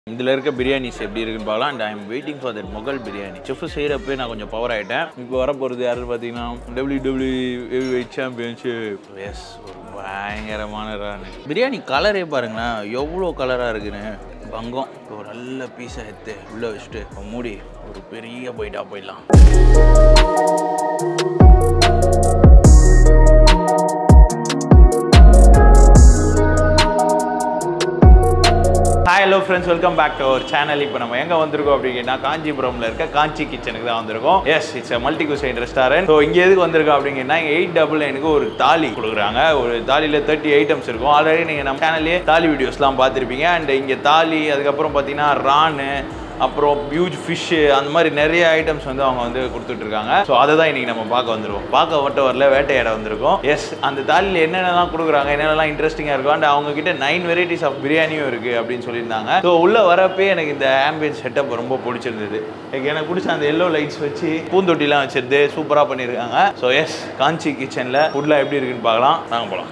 இதில் இருக்க பிரியாணிஸ் எப்படி இருக்குன்னு பார்க்கலாம் and I am waiting for that Mughal biryani chef செய்கிறப்பே நான் கொஞ்சம் பவர் ஆகிட்டேன் இப்போ வரப்போகிறது யாருன்னு பார்த்தீங்கன்னா W W weight championship yes ஒரு பயங்கரமான ரான் பிரியாணி கலரே பாருங்களேன் எவ்வளோ கலராக இருக்குன்னு பங்கம் ஒரு நல்ல பீஸை எடுத்து உள்ளே வச்சுட்டு மூடி ஒரு பெரிய பைட்டா போயிடலாம் hi hello friends welcome back to our channel இப்போ நம்ம எங்கே வந்திருக்கோம் அப்படின்னா காஞ்சிபுரம்ல இருக்க காஞ்சி கிச்சனுக்கு தான் வந்திருக்கோம் yes it's multi cuisine restaurant so இங்கே எதுக்கு வந்திருக்கோம் அப்படிங்கன்னா எயிட் டபுள் நைனுக்கு ஒரு தாலி கொடுக்குறாங்க ஒரு தாலியில் தேர்ட்டி ஐட்டம்ஸ் இருக்கும் ஆல்ரெடி நீங்கள் நம்ம சேனல்லே தாலி வீடியோஸ்லாம் பார்த்துருப்பீங்க அண்ட் இங்கே தாலி அதுக்கப்புறம் பார்த்தீங்கன்னா ரானு அப்புறம் பியூஜ் ஃபிஷ்ஷு அந்த மாதிரி நிறைய ஐட்டம்ஸ் வந்து அவங்க வந்து கொடுத்துட்ருக்காங்க ஸோ அதை தான் இன்றைக்கி நம்ம பார்க்க வந்துருவோம் பார்க்க மட்டும் வரல வேட்டையாட வந்திருக்கோம் எஸ் அந்த தாலியில் என்னென்னலாம் கொடுக்குறாங்க என்னென்னலாம் இன்ட்ரெஸ்டிங்காக இருக்கும் அண்ட் அவங்க கிட்ட நைன் வெரைட்டிஸ் ஆஃப் பிரியாணியும் இருக்குது அப்படின்னு சொல்லியிருந்தாங்க ஸோ உள்ளே வரப்பே எனக்கு இந்த ஆம்பியன்ஸ் செட்டப் ரொம்ப பிடிச்சிருந்தது எனக்கு எனக்கு பிடிச்ச அந்த எல்லோ லைட்ஸ் வச்சு பூந்தொட்டிலாம் வச்சிருந்து சூப்பராக பண்ணியிருக்காங்க ஸோ எஸ் காஞ்சி கிச்சனில் ஃபுட்லாம் எப்படி இருக்குன்னு பார்க்கலாம் நாங்கள் போகலாம்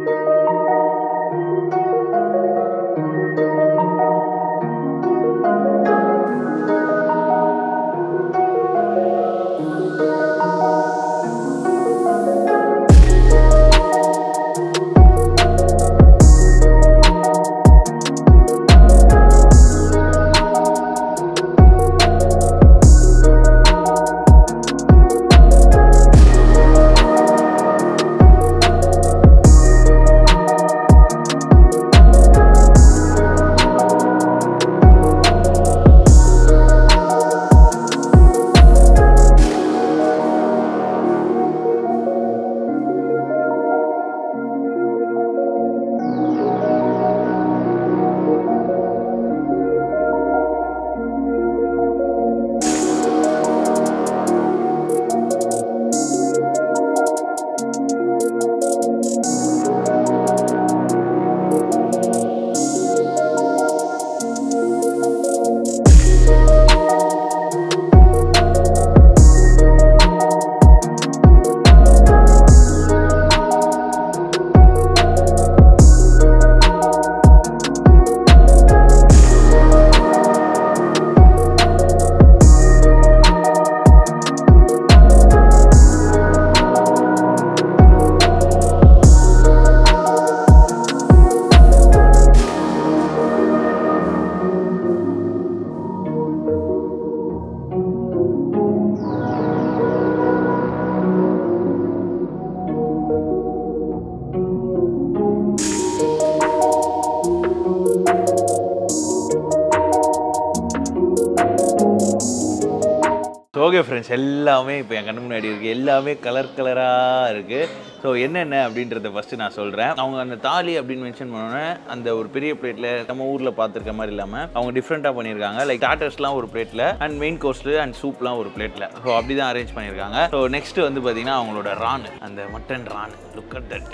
ஓகே ஃப்ரெண்ட்ஸ் எல்லாமே இப்போ என் கண்ணு முன்னாடி இருக்குது எல்லாமே கலர் கலராக இருக்குது ஸோ என்னென்ன அப்படின்றத ஃபஸ்ட்டு நான் சொல்கிறேன் அவங்க அந்த தாலி அப்படின்னு மென்ஷன் பண்ணோன்னே அந்த ஒரு பெரிய பிளேட்டில் நம்ம ஊரில் பார்த்துருக்க மாதிரி இல்லாமல் அவங்க டிஃப்ரெண்ட்டாக பண்ணியிருக்காங்க லைக் ஸ்டார்டர்ஸ்லாம் ஒரு பிளேட்டில் அண்ட் மெயின் கோர்ஸில் அண்ட் சூப்லாம் ஒரு பிளேட்டில் ஸோ அப்படி தான் அரேஞ்ச் பண்ணியிருக்காங்க ஸோ நெக்ஸ்ட் வந்து பார்த்தீங்கன்னா அவங்களோட ரான் அந்த mutton raan look at that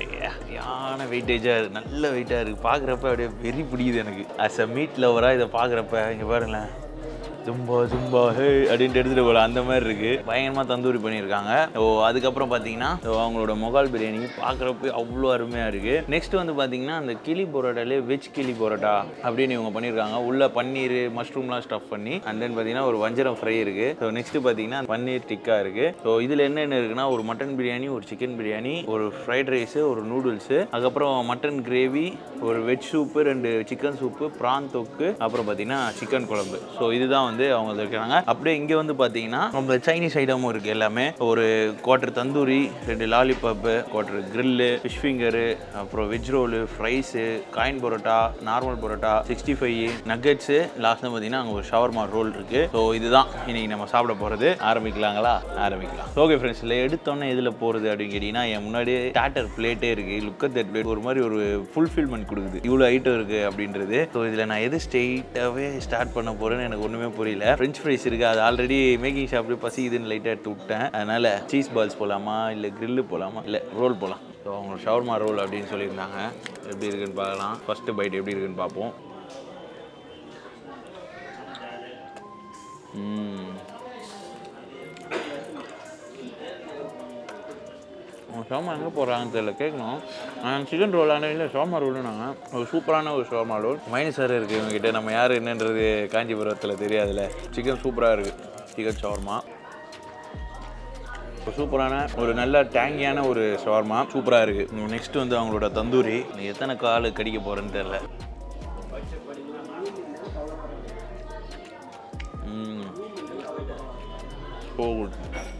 யான வெயிட்டேஜாக நல்ல வெயிட்டாக இருக்குது பார்க்குறப்ப அப்படியே வெறி பிடிக்குது எனக்கு அஸ் அ மீட் லவராக இதை பார்க்குறப்ப இங்கே பாருங்களேன் ஜும்பா ஜும்பா ஹே அப்படின்ட்டு எடுத்துகிட்டு போகலாம் அந்த மாதிரி இருக்குது பயங்கரமாக தந்தூரி பண்ணியிருக்காங்க ஸோ அதுக்கப்புறம் பார்த்தீங்கன்னா ஸோ அவங்களோட மொகால் பிரியாணி பார்க்குறப்ப அவ்வளோ அருமையாக இருக்குது நெக்ஸ்ட் வந்து பார்த்தீங்கன்னா அந்த கிளி பரோட்டாலே வெஜ் கிளி பரோட்டா அப்படின்னு இவங்க பண்ணியிருக்காங்க உள்ள பன்னீர் மஷ்ரூம்லாம் ஸ்டஃப் பண்ணி அண்ட் தென் பார்த்தீங்கன்னா ஒரு வஞ்சரம் ஃப்ரை இருக்குது ஸோ நெக்ஸ்ட் பார்த்தீங்கன்னா பன்னீர் டிக்கா இருக்குது ஸோ இதில் என்னென்ன இருக்குன்னா ஒரு மட்டன் பிரியாணி ஒரு சிக்கன் பிரியாணி ஒரு ஃப்ரைட் ரைஸு ஒரு நூடுல்ஸு அதுக்கப்புறம் மட்டன் கிரேவி ஒரு வெஜ் சூப்பு ரெண்டு சிக்கன் சூப்பு ப்ரான் தொக்கு அப்புறம் பார்த்தீங்கன்னா சிக்கன் குழம்பு ஸோ இதுதான் வந்து அவங்க இருக்கிறாங்க அப்படியே இங்கே வந்து பார்த்தீங்கன்னா நம்ம சைனீஸ் ஐட்டமும் இருக்குது எல்லாமே ஒரு குவார்டர் தந்தூரி ரெண்டு lollipop quarter grill fish finger அப்புறம் veg roll fries coin parotta normal parotta sixty five nuggets லாஸ்ட்டில் பார்த்தீங்கன்னா அங்கே ஒரு ஷவர்மா ரோல் இருக்குது ஸோ இதுதான் இன்னைக்கு நம்ம சாப்பிட போகிறது ஆரம்பிக்கலாங்களா ஆரம்பிக்கலாம் ஓகே ஃப்ரெண்ட்ஸ் இல்லை எடுத்தோன்னே இதில் போகிறது அப்படின்னு கேட்டிங்கன்னா என் முன்னாடி ஸ்டார்டர் பிளேட்டே இருக்குது லுக் அட் தட் பிளேட் ஒரு மாதிரி ஒரு ஃபுல்ஃபில்மெண்ட் கொடுக்குது இவ்வளோ ஐட்டம் இருக்குது அப்படின்றது ஸோ இதில் நான் எது ஸ்ட்ரெயிட்டாகவே ஸ்டார்ட் பண்ண போகிறேன்னு எனக்கு ஒன்றுமே புரியல ஃப்ரெஞ்ச் ஃப்ரைஸ் இருக்குது அது ஆல்ரெடி மேக்கிங் ஷாப்லேயே பசி இதுன்னு லைட்டாக எடுத்து விட்டேன் அதனால் சீஸ் பால்ஸ் போகலாமா இல்லை கிரில்லு போகலாமா இல்லை ரோல் போகலாம் ஸோ அவங்க ஷவர்மா ரோல் அப்படின்னு சொல்லியிருந்தாங்க எப்படி இருக்குன்னு பார்க்கலாம் ஃபஸ்ட்டு பைட் எப்படி இருக்குன்னு பார்ப்போம் ஷோமா எங்கே போடுறாங்கன்னு தெரியல கேட்கணும் சிக்கன் ரோல் ஆனால் இல்லை ஷோமா ரோலுனாங்க ஒரு சூப்பரான ஒரு ஷோமா ரோல் மைனஸ் வேறு இருக்குது இவங்ககிட்ட நம்ம யார் என்னன்றது காஞ்சிபுரத்தில் தெரியாதுல்ல சிக்கன் சூப்பராக இருக்குது சிக்கன் ஷவர்மா இப்போ சூப்பரான ஒரு நல்ல டேங்கியான ஒரு ஷவர்மா சூப்பராக இருக்குது நெக்ஸ்ட் வந்து அவங்களோட தந்தூரி நீ எத்தனை கால் கடிக்க போகிறேன்னு தெரில ம் ஸோ குட்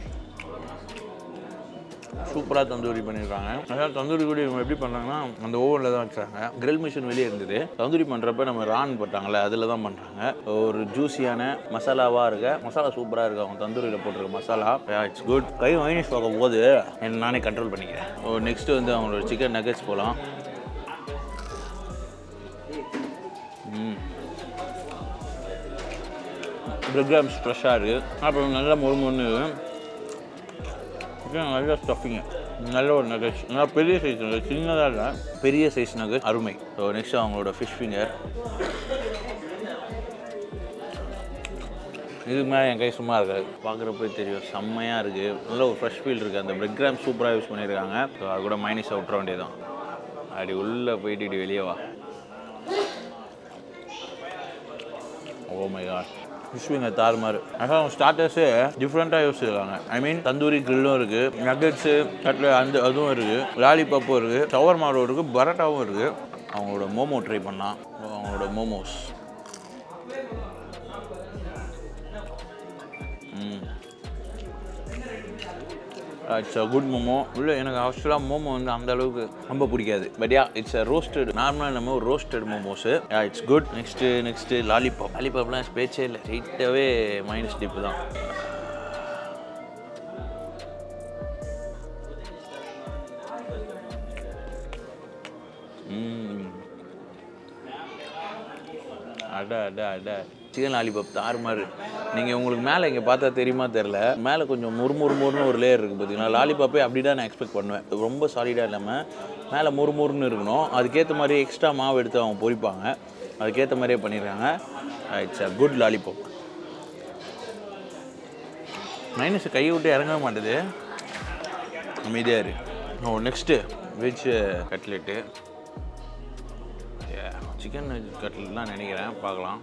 சூப்பராக தந்தூரி பண்ணியிருக்காங்க அதாவது தந்தூரி கூட இவங்க எப்படி பண்ணுறாங்கன்னா அந்த ஓவனில் தான் வச்சாங்க கிரில் மிஷின் வெளியே இருந்தது தந்தூரி பண்ணுறப்ப நம்ம ரான் போட்டாங்கல்ல அதில் தான் பண்ணுறாங்க ஒரு ஜூஸியான மசாலாவாக இருக்க மசாலா சூப்பராக இருக்கு அவங்க தந்தூரியில் போட்டிருக்க மசாலா இட்ஸ் குட் கை மைனஸ் பார்க்கும் போது என்ன நானே கண்ட்ரோல் பண்ணிக்கிறேன் ஓ நெக்ஸ்ட் வந்து அவங்களோட சிக்கன் நகட்ஸ் போகலாம் ம் பிரெட் கிராம்ஸ் ஃப்ரெஷ்ஷாக இருக்குது அப்புறம் நல்லா மொறு மொறுன்னு சிக்கன் நல்ல ஸ்டஃபிங்க நல்ல ஒரு நகட்ஸ் நல்லா பெரிய சைஸ் நகட் சின்னதாக இல்லை பெரிய சைஸ் நகட் அருமை ஸோ நெக்ஸ்ட் அவங்களோட ஃபிஷ் ஃபிங்கர் இதுக்கு மேலே என் கை சும்மா இருக்காது பார்க்குறப்பே தெரியும் செம்மையாக இருக்குது நல்ல ஒரு ஃப்ரெஷ் ஃபீல் இருக்குது அந்த பிரெட் கிராம் சூப்பராக யூஸ் பண்ணியிருக்காங்க ஸோ அது கூட மைனஸ் விட்ற வேண்டியதான் அப்படி உள்ளே போயிட்டு இப்படி வெளியே வா ஓ மை காட் ஃபிஷ்விங்க தாறுமாறு ஆக்சுவலாக ஸ்டார்டர்ஸே டிஃப்ரெண்ட்டாக யோசிச்சிருக்காங்க ஐ மீன் தந்தூரி கிரில்லும் இருக்குது நகட்ஸு கட்ல அந்த அதுவும் இருக்குது லாலிபப்பும் இருக்குது சவர் மாடும் இருக்குது பரோட்டாவும் இருக்குது அவங்களோட மோமோ ட்ரை பண்ணலாம் அவங்களோட momos it's a good momo இல்லை எனக்கு ஆக்சுவலாக மோமோ வந்து அந்த அளவுக்கு ரொம்ப பிடிக்காது but ya it's a roasted நார்மலாக நம்ம ஒரு roasted momos it's good next next lollipop லாலிபாப்லாம் பேச்சே இல்லை ஸ்ட்ரெயிட்டாகவே மைனஸ் டிப்பு தான் ம் அட அட அட சிக்கன் லாலிபாப் தாறுமாறு நீங்கள் உங்களுக்கு மேலே இங்கே பார்த்தா தெரியுமா தெரில மேலே கொஞ்சம் முறுமுறுமுறுன்னு ஒரு லேயர் இருக்குது பார்த்தீங்கன்னா லாலிபாப்பே அப்படி தான் நான் எக்ஸ்பெக்ட் பண்ணுவேன் ரொம்ப சாலிடாக இல்லாமல் மேலே முறுமுறுன்னு இருக்கணும் அதுக்கேற்ற மாதிரி எக்ஸ்ட்ரா மாவு எடுத்து அவங்க பொரிப்பாங்க அதுக்கேற்ற மாதிரியே பண்ணிடுறாங்க it's a good lollipop minus கையை விட்டு இறங்கவே மாட்டுது அமைதியாக இரு oh next veg cutlet chicken cutlet தான் நினைக்கிறேன் பார்க்கலாம்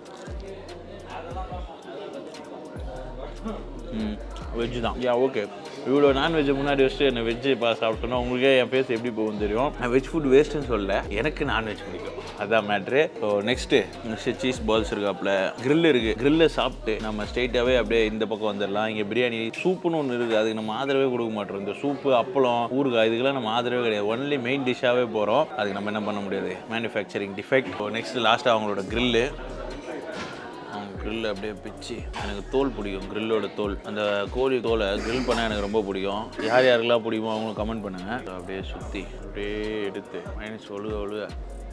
ம் வெஜ்ஜு தான் யா ஓகே இவ்வளோ நான்வெஜ் முன்னாடி வச்சுட்டு என்ன வெஜ்ஜு பா சாப்பிட்டோன்னா உங்களுக்கே என் ஃபேஸ் எப்படி போகும் தெரியும் நான் வெஜ் ஃபுட் வேஸ்ட்டுன்னு சொல்லல எனக்கு நான்வெஜ் பிடிக்கும் அதான் matter so next next cheese balls இருக்காப்புல grill இருக்குது grill சாப்பிட்டு நம்ம ஸ்ட்ரெயிட்டாகவே அப்படியே இந்த பக்கம் வந்துடலாம் இங்கே பிரியாணி சூப்புன்னு ஒன்று இருக்குது அதுக்கு நம்ம ஆதரவே கொடுக்க மாட்டோம் இந்த சூப்பு அப்பளம் ஊறுகாய் இதுக்கெல்லாம் நம்ம ஆதரவே கிடையாது ஒன்லி மெயின் டிஷ்ஷாகவே போகிறோம் அதுக்கு நம்ம என்ன பண்ண முடியாது மேனுஃபேக்சரிங் டிஃபெக்ட் ஸோ நெக்ஸ்ட் லாஸ்ட்டாக அவங்களோட grill அவங்க grill அப்படியே பிச்சு எனக்கு தோல் பிடிக்கும் கிரில்லோட தோல் அந்த கோழி தோலை grill பண்ண எனக்கு ரொம்ப பிடிக்கும் யார் யாருக்கெல்லாம் பிடிக்குமோ அவங்களும் கமெண்ட் பண்ணுங்க So, அப்படியே சுற்றி அப்படியே எடுத்து மைனஸ் ஒழுக ஒழுக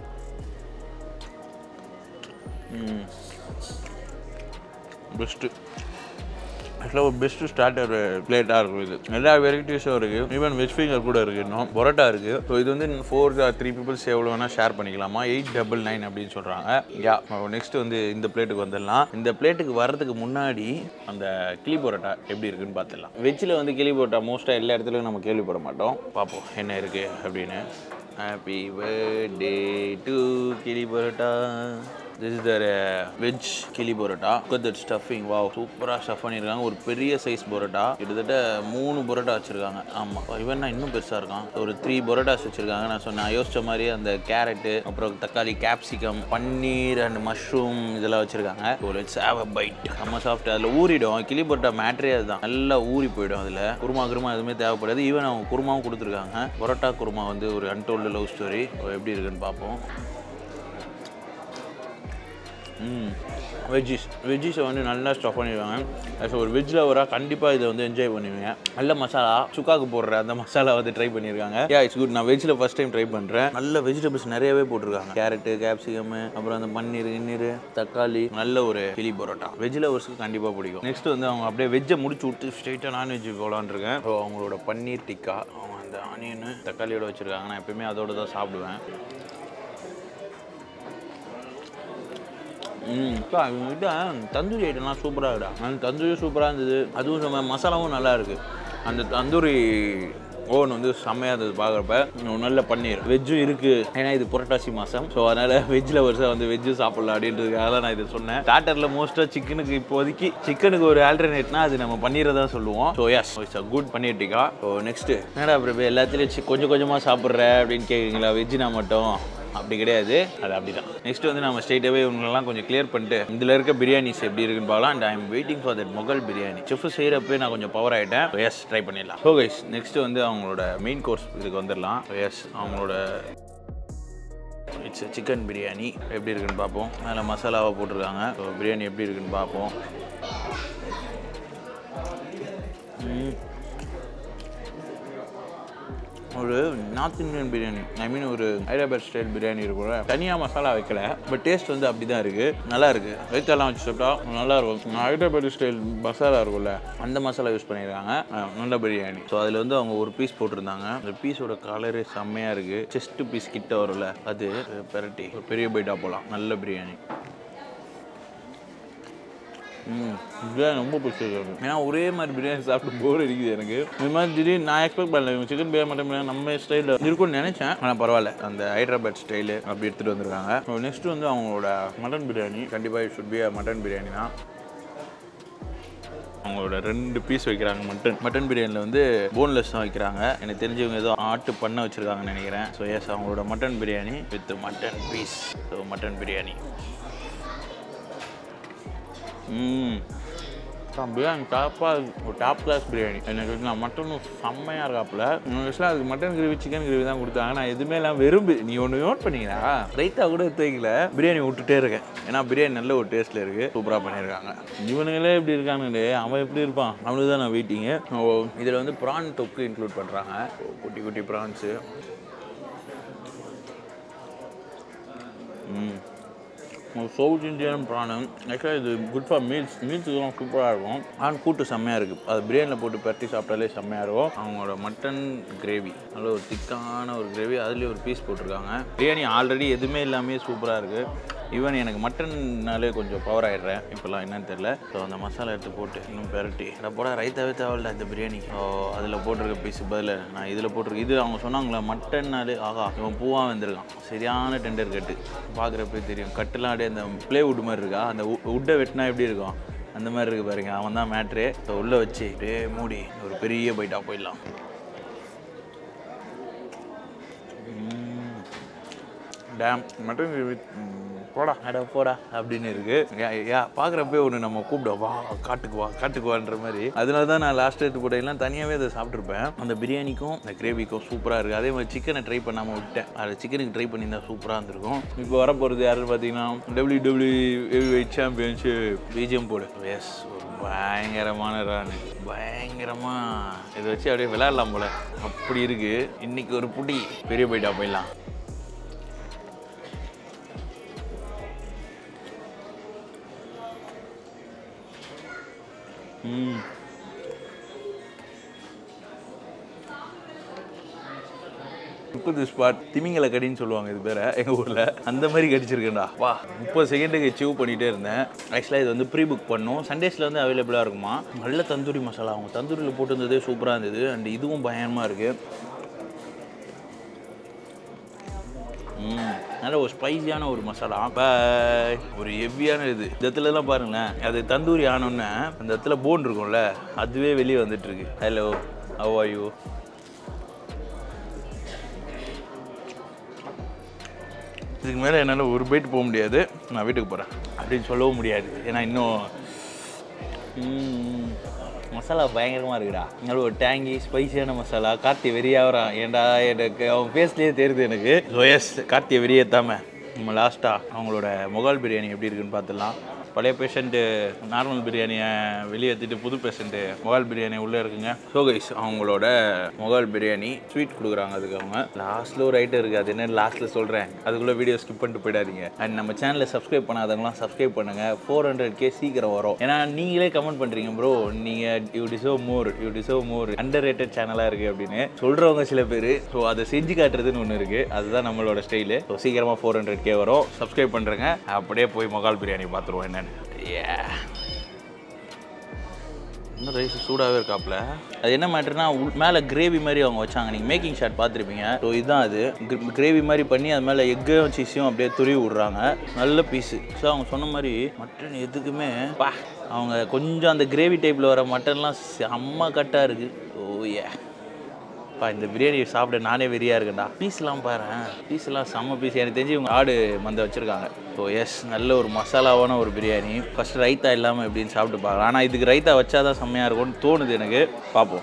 ம் பெஸ்ட்டு ஆக்சுவலாக ஒரு பெஸ்ட்டு ஸ்டார்டர் பிளேட்டாக இருக்கும் இது எல்லா வெரைட்டிஸும் இருக்குது ஈவன் வெஜ் ஃபிங்கர் கூட இருக்குது இன்னும் பரோட்டா இருக்குது ஸோ இது வந்து ஃபோர் த்ரீ பீப்புள்ஸ் எவ்வளோ வேணால் ஷேர் பண்ணிக்கலாமா எயிட் டபுள் நைன் அப்படின்னு சொல்கிறாங்க யா நெக்ஸ்ட் வந்து இந்த பிளேட்டுக்கு வந்துடலாம் இந்த பிளேட்டுக்கு வர்றதுக்கு முன்னாடி அந்த கிளி பரோட்டா எப்படி இருக்குன்னு பார்த்துடலாம் வெஜ்ஜில் வந்து கிளி பரோட்டா மோஸ்ட்டாக எல்லா இடத்துலையும் நம்ம கேள்விப்பட மாட்டோம் பார்ப்போம் என்ன இருக்குது அப்படின்னு happy birthday to kili parotta this is the veg kili parotta that stuffing வா சூப்பராக ஸ்டஃப் பண்ணியிருக்காங்க ஒரு பெரிய சைஸ் பரோட்டா கிட்டத்தட்ட மூணு பரோட்டா வச்சுருக்காங்க ஆமாம் இவன் இன்னும் பெருசாக இருக்கான் ஒரு த்ரீ பரோட்டாஸ் வச்சுருக்காங்க நான் சொன்னேன் யோசிச்ச மாதிரி அந்த கேரட்டு அப்புறம் தக்காளி கேப்சிகம் பன்னீர் அண்ட் மஷ்ரூம் இதெல்லாம் வச்சுருக்காங்க ஒரு லெட்ஸ் ஹேவ் அ பைட் நம்ம சாஃப்ட் அதில் ஊறிடும் கிளி பரோட்டா மேட்ரே அதுதான் நல்லா ஊறி போயிடும் அதில் குருமா குருமா எதுவுமே தேவைப்படாது ஈவன் அவங்க குருமாவும் கொடுத்துருக்காங்க பரோட்டா குருமா வந்து ஒரு அன்டோல்டு லவ் ஸ்டோரி எப்படி இருக்குன்னு பார்ப்போம் ம் வெஜ்ஜிஸ் வெஜ்ஜிஸை வந்து நல்லா ஸ்டஃப் பண்ணிடுவாங்க ஆஸ் ஒரு வெஜ் லவராக கண்டிப்பாக இதை வந்து என்ஜாய் பண்ணுவீங்க நல்ல மசாலா சுக்காக்கு போடுற அந்த மசாலா வந்து ட்ரை பண்ணியிருக்காங்க யா இட்ஸ் குட் நான் வெஜ்ஜில் ஃபஸ்ட் டைம் ட்ரை பண்ணுறேன் நல்ல வெஜிடபிள்ஸ் நிறையவே போட்டிருக்காங்க கேரட்டு கேப்சிகம் அப்புறம் அந்த பன்னீர் கிண்ணீர் தக்காளி நல்ல ஒரு கிளி பரோட்டா வெஜ் லவர்ஸ்க்கு கண்டிப்பாக பிடிக்கும் நெக்ஸ்ட் வந்து அவங்க அப்படியே வெஜ்ஜை முடிச்சு விட்டு ஸ்ட்ரெயிட்டாக நான்வெஜ் போகலான்னு இருக்கேன் ஸோ அவங்களோட பன்னீர் டிக்கா அவங்க அந்த ஆனியனு தக்காளியோட வச்சுருக்காங்க நான் எப்பயுமே அதோட தான் சாப்பிடுவேன் ம் இப்போ இவங்ககிட்ட தந்தூரி ஐட்டம்லாம் சூப்பராக இருக்குடா அந்த தந்தூரி சூப்பராக இருந்தது அதுவும் நம்ம மசாலாவும் நல்லா இருக்குது அந்த தந்தூரி ஓவன் வந்து செம்மையாக இருந்தது பார்க்குறப்ப நல்ல பன்னீர் வெஜ்ஜும் இருக்குது ஏன்னா இது புரட்டாசி மாதம் ஸோ அதனால் வெஜ்ஜில் வருஷம் வந்து வெஜ்ஜு சாப்பிடலாம் அப்படின்றதுக்காக தான் நான் இதை சொன்னேன் ஸ்டார்டரில் மோஸ்ட்டாக சிக்கனுக்கு இப்போதைக்கு சிக்கனுக்கு ஒரு ஆல்டர்னேட்னா அது நம்ம பன்னீரை தான் சொல்லுவோம் so yes it's a good paneer tikka so next என்னடா பிரபு எல்லாத்துலேயும் சி- கொஞ்சம் கொஞ்சமாக சாப்பிட்ற அப்படின்னு கேட்குறீங்களா வெஜ்ஜுனா மட்டும் அப்படி கிடையாது அது அப்படிதான் நெக்ஸ்ட் வந்து நம்ம ஸ்ட்ரெயிட்டாகவே இவங்களெல்லாம் கொஞ்சம் கிளியர் பண்ணிட்டு இதில் இருக்க பிரியாணிஸ் எப்படி இருக்குன்னு பார்க்கலாம் and I am waiting for that Mughal biryani chef செய்கிறப்பே நான் கொஞ்சம் பவர் ஆகிட்டேன் எஸ் ட்ரை பண்ணிடலாம் ஸோ கைஸ் நெக்ஸ்ட் வந்து அவங்களோட மெயின் கோர்ஸ் இதுக்கு வந்துடலாம் எஸ் அவங்களோட இட்ஸ் சிக்கன் பிரியாணி எப்படி இருக்குன்னு பார்ப்போம் அதில் மசாலாவை போட்டிருக்காங்க ஸோ பிரியாணி எப்படி இருக்குன்னு பார்ப்போம் ம். ஒரு north Indian biryani I mean ஒரு ஹைதராபாத் ஸ்டைல் பிரியாணி இருக்கும்ல தனியாக மசாலா வைக்கல பட் டேஸ்ட் வந்து அப்படி தான் இருக்குது நல்லா இருக்குது ரைத்தாலாம் வச்சு சாப்பிட்டா நல்லா இருக்கும் ஹைதராபாத் ஸ்டைல் மசாலா இருக்கும்ல அந்த மசாலா யூஸ் பண்ணியிருக்காங்க அஹ், நல்ல பிரியாணி ஸோ அதில் வந்து அவங்க ஒரு பீஸ் போட்டிருந்தாங்க அந்த பீஸோட கலரு செம்மையாக இருக்குது செஸ்ட் பீஸ் கிட்ட வரும்ல அது பெரட்டி ஒரு பெரிய பைட்டா போகலாம் நல்ல பிரியாணி ம் பிரியாணி ரொம்ப பிடிச்சிருக்கு ஏன்னா ஒரே மாதிரி பிரியாணி சாப்பிட்டு போர் அடிக்குது எனக்கு இந்த மாதிரி திடீர்னு நான் எக்ஸ்பெக்ட் பண்ணல இவங்க சிக்கன் பிரியாணி மட்டன் பிரியாணி நம்ம ஸ்டைலில் இருக்கும்னு நினச்சேன் ஆனால் பரவாயில்ல அந்த ஹைதராபாத் ஸ்டைலு அப்படி எடுத்துகிட்டு வந்திருக்காங்க நெக்ஸ்ட் வந்து அவங்களோட மட்டன் பிரியாணி கண்டிப்பாக ஷுட் பி மட்டன் பிரியாணி தான் அவங்களோட ரெண்டு பீஸ் வைக்கிறாங்க மட்டன் மட்டன் பிரியாணியில் வந்து போன்லெஸ் தான் வைக்கிறாங்க எனக்கு தெரிஞ்சவங்க ஏதோ ஆட்டு பண்ண வச்சுருக்காங்கன்னு நினைக்கிறேன் ஸோ எஸ் அவங்களோட mutton biryani with mutton piece so mutton biryani ம் பிரியாணி டாப்பாக ஒரு டாப் கிளாஸ் பிரியாணி எனக்கு வந்து நான் மட்டனும் செம்மையாக இருக்காப்புல ஆக்சுவலாக அதுக்கு மட்டன் கிரேவி சிக்கன் கிரேவி தான் கொடுத்தாங்க நான் எதுவுமே எல்லாம் விரும்பி நீ ஒன்று நோட் பண்ணீங்களா ரைத்தா கூட எடுத்துக்கல பிரியாணி விட்டுட்டே இருக்கேன் ஏன்னா பிரியாணி நல்ல ஒரு டேஸ்ட்டில் இருக்குது சூப்பராக பண்ணியிருக்காங்க இவனுங்களே இப்படி இருக்கானுங்களே அவன் எப்படி இருப்பான் அவனுக்கு தான் நான் வெயிட்டிங்கு இதில் வந்து ப்ரான் தொக்கு இன்க்ளூட் பண்ணுறாங்க குட்டி குட்டி ப்ரான்ஸு ம் ஒரு சவுத் இந்தியன் ப்ரானம் ஆக்சுவலாக இது குட் ஃபார் மீல்ஸ் மீல்ஸுக்கெல்லாம் சூப்பராக இருக்கும் ஆனால் கூட்டு செம்மையாக இருக்குது அது பிரியாணியில் போட்டு பரட்டி சாப்பிட்டாலே செம்மையாக இருக்கும் அவங்களோட மட்டன் கிரேவி நல்ல ஒரு திக்கான ஒரு கிரேவி அதுலேயே ஒரு பீஸ் போட்டிருக்காங்க பிரியாணி ஆல்ரெடி எதுவுமே இல்லாமல் சூப்பராக இருக்குது ஈவன் எனக்கு மட்டன்னாலே கொஞ்சம் பவர் ஆயிடுறேன் இப்போல்லாம் என்னன்னு தெரியல ஸோ அந்த மசாலா எடுத்து போட்டு இன்னும் பெரட்டி அதை போட ரைத்தாவே தேவையில்ல இந்த பிரியாணி ஸோ அதில் போட்டிருக்க பீஸ் பதில் நான் இதில் போட்டிருக்கேன் இது அவங்க சொன்னாங்களே மட்டன்னாலே ஆகா இவன் பூவாக வந்திருக்கான் சரியான டெண்டர் கட்டு பார்க்குறப்பே தெரியும் கட்டுலாம் அப்படியே அந்த ப்ளே வுட் மாதிரி இருக்கா அந்த உட்டை வெட்டினா எப்படி இருக்கும் அந்த மாதிரி இருக்கு பாருங்க அவன் தான் மேட்ரு ஸோ உள்ளே வச்சு அப்படியே மூடி ஒரு பெரிய பைட்டாக போயிடலாம் டேம் மட்டன் கிரேவி போடா அட போடா அப்படின்னு இருக்கு யா- யா பார்க்குறப்பே ஒன்று நம்ம கூப்பிட வா காட்டுக்கு வா காட்டுக்கு வான்ற மாதிரி அதனால தான் நான் லாஸ்ட் எடுத்து போட்டையெல்லாம் தனியாகவே அதை சாப்பிட்ருப்பேன் அந்த பிரியாணிக்கும் அந்த கிரேவிக்கும் சூப்பராக இருக்குது அதே மாதிரி சிக்கனை ட்ரை பண்ணாமல் விட்டேன் அது சிக்கனுக்கு ட்ரை பண்ணியிருந்தா சூப்பராக இருந்திருக்கும் இப்போ வரப்போகிறது யாருன்னு பார்த்தீங்கன்னா W W weight championship BGM போடு எஸ் பயங்கரமான ரான் பயங்கரமாக இதை வச்சு அப்படியே விளையாடலாம் போல அப்படி இருக்கு இன்னைக்கு ஒரு புடி பெரிய போயிட்டா போயிடலாம் ம் முப்பது ஸ்பாட் திமிங்கல கடின்னு சொல்லுவாங்க இது பேரை எங்கள் ஊரில் அந்த மாதிரி கடிச்சிருக்கேன்டா வா முப்பது செகண்டுக்கு சேவ் பண்ணிகிட்டே இருந்தேன் ஆக்சுவலாக இது வந்து ப்ரீ புக் பண்ணோம் சண்டேஸில் வந்து அவைலபிளாக இருக்குமா நல்ல தந்தூரி மசாலா அவங்க தந்தூரியில் போட்டிருந்ததே சூப்பராக இருந்தது அண்ட் இதுவும் பயங்கரமாக இருக்குது ம் நல்ல ஒரு ஸ்பைசியான ஒரு மசாலா பாய் ஒரு ஹெவியான இது இந்த இடத்துலலாம் பாருங்களேன் அது தந்தூரி ஆனோன்னே அந்த இடத்துல போன் இருக்கும்ல அதுவே வெளியே வந்துட்டு இருக்கு ஹலோ ஹவ் ஆர் யூ இதுக்கு மேலே என்னால் ஒரு பைட் போக முடியாது நான் வீட்டுக்கு போகிறேன் அப்படின்னு சொல்லவும் முடியாது ஏன்னா இன்னும் ம், மசாலா பயங்கரமாக இருக்குடா நல்ல ஒரு டேங்கி ஸ்பைசியான மசாலா கார்த்தி வெறியாகிறான் ஏன்டா எனக்கு அவன் ஃபேஸ்லேயே தெரியுது எனக்கு ஸோ எஸ் கார்த்தியை வெறியேத்தாம நம்ம லாஸ்ட்டாக அவங்களோட முகால் பிரியாணி எப்படி இருக்குன்னு பார்த்துடலாம் பழைய பேஷண்ட்டு நார்மல் பிரியாணியை வெளியே ஏற்றிட்டு புது பேஷண்ட்டு மொகால் பிரியாணி உள்ளே இருக்குங்க ஸோ கைஸ் அவங்களோட மொகால் பிரியாணி ஸ்வீட் கொடுக்குறாங்க அதுக்கு அவங்க லாஸ்ட்டில் ஒரு ஐட்டம் இருக்குது அது என்ன லாஸ்ட்டில் சொல்கிறேன் அதுக்குள்ளே வீடியோ ஸ்கிப் பண்ணிட்டு போயிடாதீங்க அண்ட் நம்ம சேனலை சப்ஸ்கிரைப் பண்ணாதவங்களாம் சப்ஸ்கிரைப் பண்ணுங்கள் ஃபோர் ஹண்ட்ரட் கே சீக்கிரம் வரும் ஏன்னா நீங்களே கமெண்ட் பண்ணுறீங்க ப்ரோ நீங்கள் you deserve more you deserve more underrated சேனலாக இருக்குது அப்படின்னு சொல்கிறவங்க சில பேர் ஸோ அதை செஞ்சு காட்டுறதுன்னு ஒன்று இருக்குது அதுதான் நம்மளோட ஸ்டைலு ஸோ சீக்கிரமாக ஃபோர் ஹண்ட்ரட் கே வரும் சப்ஸ்கிரைப் பண்ணுறேங்க அப்படியே போய் மொகால் பிரியாணி பார்த்துருவோம் என்னென்னு Yeah. இன்னும் ரைஸ் சூடாகவே இருக்காப்புல அது என்ன மேட்டர்னா மேலே கிரேவி மாதிரி அவங்க வச்சாங்க நீங்கள் மேக்கிங் ஷாட் பார்த்துருப்பீங்க ஸோ இதுதான் அது கிரேவி மாதிரி பண்ணி அது மேலே எக்கையும் சீஸையும் அப்படியே துருவி விட்றாங்க நல்ல பீஸு ஸோ அவங்க சொன்ன மாதிரி மட்டன் எதுக்குமே பா அவங்க கொஞ்சம் அந்த கிரேவி டைப்பில் வர மட்டன்லாம் செம்ம கட்டாக இருக்குது ஓ ஏ பா இந்த பிரியாணி சாப்பிட நானே வெறியா இருக்கேன்டா பீஸ்லாம் பாரு பீஸ்லாம் செம்ம பீஸ் எனக்கு தெரிஞ்சு இவங்க ஆடு மந்த வச்சுருக்காங்க ஸோ எஸ் நல்ல ஒரு மசாலாவான ஒரு பிரியாணி ஃபஸ்ட் ரைத்தா இல்லாமல் எப்படின்னு சாப்பிட்டு பார்க்கலாம் ஆனால் இதுக்கு ரைத்தா வச்சா தான் செம்மையாக இருக்கும்னு தோணுது எனக்கு பார்ப்போம்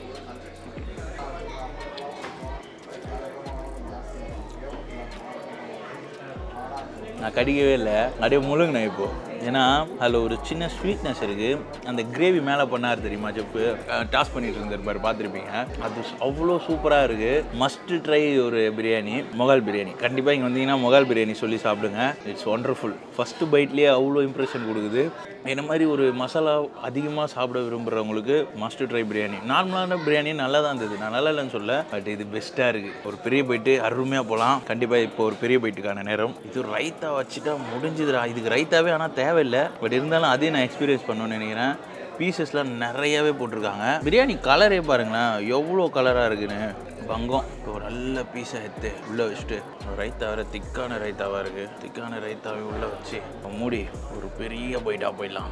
நான் கடிக்கவே இல்லை அப்படியே முழுங்கினேன் இப்போ ஏன்னா அதில் ஒரு சின்ன ஸ்வீட்னஸ் இருக்குது அந்த கிரேவி மேலே பண்ணார் தெரியுமா செப்பு டாஸ் பண்ணிட்டு இருந்திருப்பாரு பார்த்துருப்பீங்க அது அவ்வளோ சூப்பராக இருக்குது மஸ்ட் ட்ரை ஒரு பிரியாணி மொகால் பிரியாணி கண்டிப்பாக இங்கே வந்தீங்கன்னா மொகால் பிரியாணி சொல்லி சாப்பிடுங்க இட்ஸ் ஒண்டர்ஃபுல் ஃபஸ்ட்டு பைட்லேயே அவ்வளோ இம்ப்ரெஷன் கொடுக்குது என்ன மாதிரி ஒரு மசாலா அதிகமாக சாப்பிட விரும்புகிறவங்களுக்கு மஸ்ட் ட்ரை பிரியாணி நார்மலான பிரியாணி நல்லா தான் இருந்தது நான் நல்லா இல்லைன்னு சொல்ல பட் இது பெஸ்ட்டாக இருக்குது ஒரு பெரிய பைட்டு அருமையாக போகலாம் கண்டிப்பாக இப்போ ஒரு பெரிய பைட்டுக்கான நேரம் இது ரைத்தா வச்சுட்டா முடிஞ்சுதுடா இதுக்கு ரைத்தாவே ஆனால் தேவையில்லை பட் இருந்தாலும் அதையும் நான் எக்ஸ்பீரியன்ஸ் பண்ணணும்னு நினைக்கிறேன் பீசஸ்லாம் நிறையவே போட்டிருக்காங்க பிரியாணி கலரே பாருங்களேன் எவ்வளோ கலராக இருக்குன்னு பங்கம் இப்போ ஒரு நல்ல பீஸை எடுத்து உள்ளே வச்சுட்டு ஒரு ரைத்தா வேறு திக்கான ரைத்தாவாக இருக்குது திக்கான ரைத்தாவை உள்ளே வச்சு மூடி ஒரு பெரிய பைட்டாக போயிடலாம்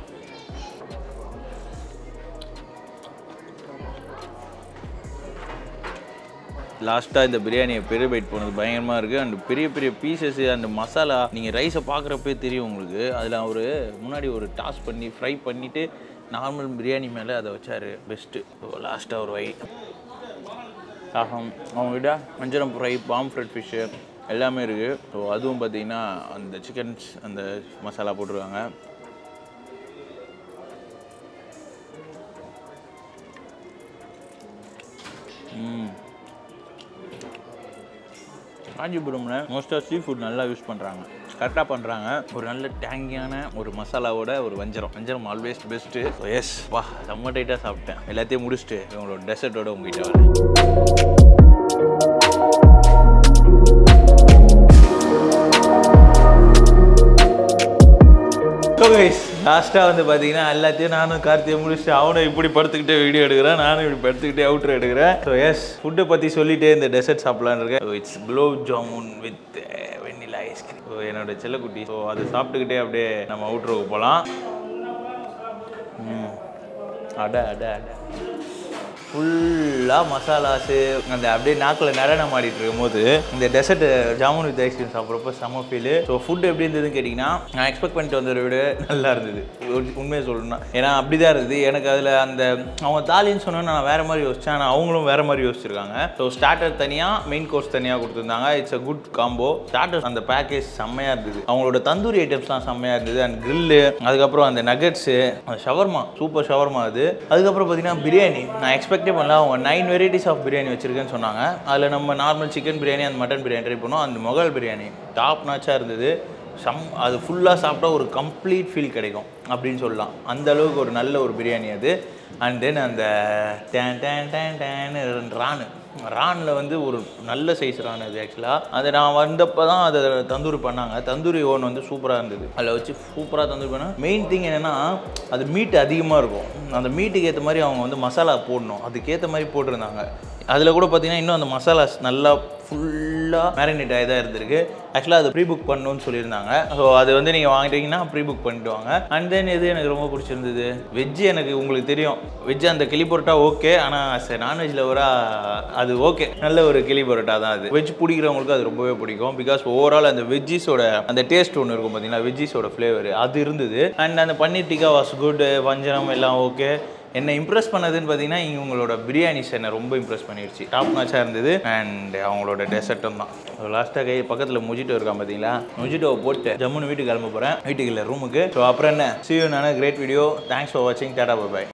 லாஸ்ட்டாக இந்த பிரியாணியை பெரிய பைட் போனது பயங்கரமாக இருக்குது அண்ட் பெரிய பெரிய பீசஸ் அந்த மசாலா நீங்கள் ரைஸை பார்க்குறப்பே தெரியும் உங்களுக்கு அதில் ஒரு முன்னாடி ஒரு டாஸ் பண்ணி ஃப்ரை பண்ணிவிட்டு நார்மல் பிரியாணி மேலே அதை வச்சார் பெஸ்ட்டு லாஸ்ட்டாக ஒரு வை ஆகும் அவங்ககிட்ட வஞ்சரம் ஃப்ரை பாம் ஃப்ரெட் ஃபிஷ்ஷு எல்லாமே இருக்குது ஸோ அதுவும் பார்த்தீங்கன்னா அந்த சிக்கன்ஸ் அந்த மசாலா போட்டிருக்காங்க ம் காஞ்சிபுரமில் மோஸ்ட்டாக சீ ஃபுட் நல்லா யூஸ் பண்ணுறாங்க கரெக்டாக பண்ணுறாங்க ஒரு நல்ல டேங்கியான ஒரு மசாலாவோட ஒரு வஞ்சரம் வஞ்சரம் ஆல்வேஸ் பெஸ்ட்டு எஸ் வா செம்ம டைட்டாக சாப்பிட்டேன் எல்லாத்தையும் முடிச்சுட்டு இவங்களோட டெசர்ட்டோட உங்ககிட்ட வரேன் லாஸ்ட்டாக வந்து பார்த்தீங்கன்னா எல்லாத்தையும் நானும் கார்த்தியை முடிச்சுட்டு அவனும் இப்படி படுத்துக்கிட்டே வீடியோ எடுக்கிறேன் நானும் இப்படி படுத்துக்கிட்டே அவுட்ரு எடுக்கிறேன் ஸோ எஸ் ஃபுட்டை பற்றி சொல்லிட்டே இந்த டெசர்ட் சாப்பிட்லான்னு இருக்கேன் so it's gulab jamun with vanilla ice cream so என்னோட செல்லக்குட்டி ஸோ அதை சாப்பிட்டுக்கிட்டே அப்படியே நம்ம அவுட்ரோக்கு போகலாம் ம் அட அட அட ஃபுல்லாக மசாலாஸு அந்த அப்படியே நாக்கில் நடனம் ஆடிட்டு இருக்கும்போது இந்த டெசர்ட் ஜாமுன் வித் ஐஸ்கிரீம் சாப்பிட்றப்ப செம்ம ஃபீலு ஸோ ஃபுட் எப்படி இருந்ததுன்னு கேட்டிங்கன்னா நான் எக்ஸ்பெக்ட் பண்ணிட்டு வந்ததை விட நல்லா இருந்தது ஒரு- உண்மையை சொல்லணும்னா ஏன்னா அப்படி தான் இருந்தது எனக்கு அதில் அந்த அவங்க தாலின்னு சொன்னோன்னு நான் வேறு மாதிரி யோசிச்சேன் ஆனால் அவங்களும் வேறு மாதிரி யோசிச்சிருக்காங்க ஸோ ஸ்டார்டர் தனியாக மெயின் கோர்ஸ் தனியாக கொடுத்துருந்தாங்க it's a good combo starter அந்த பேக்கேஜ் செம்மையாக இருந்தது அவங்களோட தந்தூரி ஐட்டம்ஸ்லாம் செம்மையாக இருந்தது அண்ட் கிரில்லு அதுக்கப்புறம் அந்த நகட்ஸு அந்த ஷவர்மா சூப்பர் ஷவர்மா அது அதுக்கப்புறம் பார்த்தீங்கன்னா பிரியாணி நான் எக்ஸ்பெக்டே பண்ணல அவங்க நைன் வெரைட்டிஸ் ஆஃப் பிரியாணி வச்சிருக்கேன்னு சொன்னாங்க அதில் நம்ம நார்மல் சிக்கன் பிரியாணி அந்த மட்டன் பிரியாணி ட்ரை பண்ணோம் அந்த மொகல் பிரியாணி டாப் நாச்சாக இருந்தது சம் அது ஃபுல்லாக சாப்பிட்டா ஒரு கம்ப்ளீட் ஃபீல் கிடைக்கும் அப்படின்னு சொல்லலாம் அந்த அளவுக்கு ஒரு நல்ல ஒரு பிரியாணி அது அண்ட் தென் அந்த டேன் டேன் டேன் டேன்னு ரானு ரானில் வந்து ஒரு நல்ல சைஸ் ரான் அது ஆக்சுவலாக அது நான் வந்தப்போ தான் அதை தந்தூரி பண்ணாங்க தந்தூரி ஓன் வந்து சூப்பராக இருந்தது அதில் வச்சு சூப்பராக தந்தூரி பண்ணால் மெயின் திங் என்னென்னா அது மீட் அதிகமாக இருக்கும் அந்த மீட்டுக்கு ஏற்ற மாதிரி அவங்க வந்து மசாலா போடணும் அதுக்கேற்ற மாதிரி போட்டிருந்தாங்க அதில் கூட பார்த்தீங்கன்னா இன்னும் அந்த மசாலாஸ் நல்லா ஃபுல்லாக மேரினேட் ஆகி தான் இருந்திருக்கு ஆக்சுவலாக அது ப்ரீ புக் பண்ணணும்னு சொல்லியிருந்தாங்க ஸோ அது வந்து நீங்கள் வாங்கிட்டீங்கன்னா ப்ரீ புக் பண்ணிட்டு வாங்க அண்ட் தென் எது எனக்கு ரொம்ப பிடிச்சிருந்தது வெஜ்ஜு எனக்கு உங்களுக்கு தெரியும் வெஜ்ஜு அந்த கிளி பரோட்டா ஓகே ஆனால் சரி நான்வெஜ் லவராக அது ஓகே நல்ல ஒரு கிளி பரோட்டா தான் அது வெஜ் பிடிக்கிறவங்களுக்கு அது ரொம்பவே பிடிக்கும் பிகாஸ் ஓவரால் அந்த வெஜ்ஜிஸோட அந்த டேஸ்ட் ஒன்று இருக்கும் பார்த்தீங்களா வெஜ்ஜிஸோட ஃப்ளேவர் அது இருந்தது அண்ட் அந்த பன்னீர் டிக்கா வாஸ் குட் வஞ்சனம் எல்லாம் ஓகே என்னை இம்ப்ரெஸ் பண்ணதுன்னு பார்த்தீங்கன்னா இவங்களோட பிரியாணிஸ் என்னை ரொம்ப இம்ப்ரெஸ் பண்ணிடுச்சு டாப் நாச்சாக இருந்தது அண்ட் அவங்களோட டெசர்ட்டும் தான் லாஸ்ட்டாக கை பக்கத்தில் முஜிட்டோ இருக்கான் பார்த்தீங்களா முஜிட்டோவை போட்டு ஜம்முன்னு வீட்டுக்கு கிளம்ப போகிறேன் வீட்டுக்கு இல்லை ரூமுக்கு ஸோ அப்புறம் என்ன சியூ நான் கிரேட் வீடியோ தேங்க்ஸ் ஃபார் வாட்சிங் டாடா பாய்